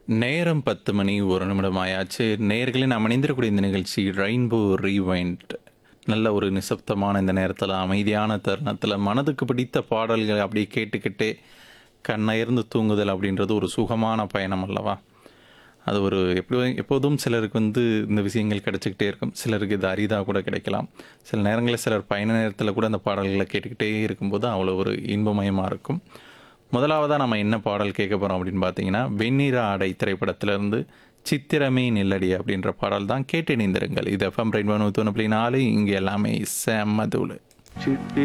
நேரம் பத்து மணி ஒரு நிமிடம் ஆயாச்சு நேர்களை நாம் இணைந்திருக்கக்கூடிய இந்த நிகழ்ச்சி ரெயின்போ ரீவைண்ட் நல்ல ஒரு நிசப்தமான இந்த நேரத்தில் அமைதியான தருணத்தில் மனதுக்கு பிடித்த பாடல்களை அப்படியே கேட்டுக்கிட்டே கண்ணயர்ந்து தூங்குதல் அப்படின்றது ஒரு சுகமான பயணம் அல்லவா அது ஒரு எப்படி எப்போதும் சிலருக்கு வந்து இந்த விஷயங்கள் கிடைச்சிக்கிட்டே இருக்கும் சிலருக்கு இது அரிதாக கூட கிடைக்கலாம் சில நேரங்களில் சிலர் பயண நேரத்தில் கூட அந்த பாடல்களை கேட்டுக்கிட்டே இருக்கும்போது அவ்வளோ ஒரு இன்பமயமாக இருக்கும் முதலாவதாக நம்ம என்ன பாடல் கேட்க போகிறோம் அப்படின்னு பார்த்தீங்கன்னா வெண்ணிற ஆடை திரைப்படத்திலிருந்து சித்திரமே நில்லடி அப்படின்ற பாடல் தான் கேட்டு இணைந்திருங்கள் இது எஃப்எம் ரெண்டு தொண்ணூற்றி நாலு இங்கே எல்லாமே செம்மதூள் சிட்டி